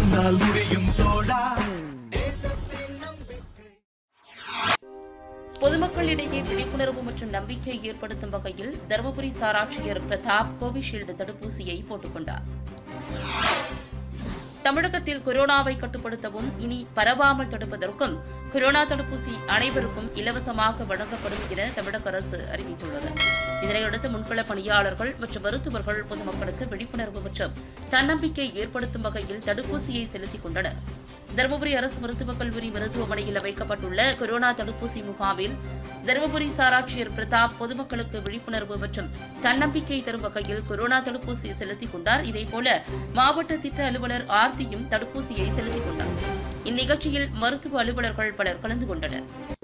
உன்னால் முடியும் தோழா பொதுமக்களிடையே விழிப்புணர்வு மற்றும் நம்பிக்கை ஏற்படுத்தும் வகையில் தருமபுரி சாராட்சியர் பிரதாப் கோவிஷீல்டு தடுப்பூசியை போட்டுக் கொண்டார் தமிழகத்தில் கொரோனாவை கட்டுப்படுத்தவும் இனி பரவாமல் தடுப்பதற்கும் கொரோனா தடுப்பூசி அனைவருக்கும் இலவசமாக வழங்கப்படும் என தமிழக அரசு அறிவித்துள்ளது இதனையடுத்து முன்கள பணியாளர்கள் மற்றும் மருத்துவர்கள் பொதுமக்களுக்கு விழிப்புணர்வு மற்றும் தன்னம்பிக்கை ஏற்படுத்தும் வகையில் தடுப்பூசியை செலுத்திக் கொண்டனர் தருமபுரி அரசு மருத்துவக் கல்லூரி மருத்துவமனையில் வைக்கப்பட்டுள்ள கொரோனா தடுப்பூசி முகாமில் தருமபுரி சாராட்சியர் பிரதாப் பொதுமக்களுக்கு விழிப்புணர்வு மற்றும் தன்னம்பிக்கை தரும் வகையில் கொரோனா தடுப்பூசி செலுத்திக் கொண்டார் இதேபோல மாவட்ட திட்ட அலுவலர் ஆர்த்தியும் தடுப்பூசியை செலுத்திக் கொண்டார் இந்நிகழ்ச்சியில் மருத்துவ அலுவலர்கள் பலர் கலந்து கொண்டனர்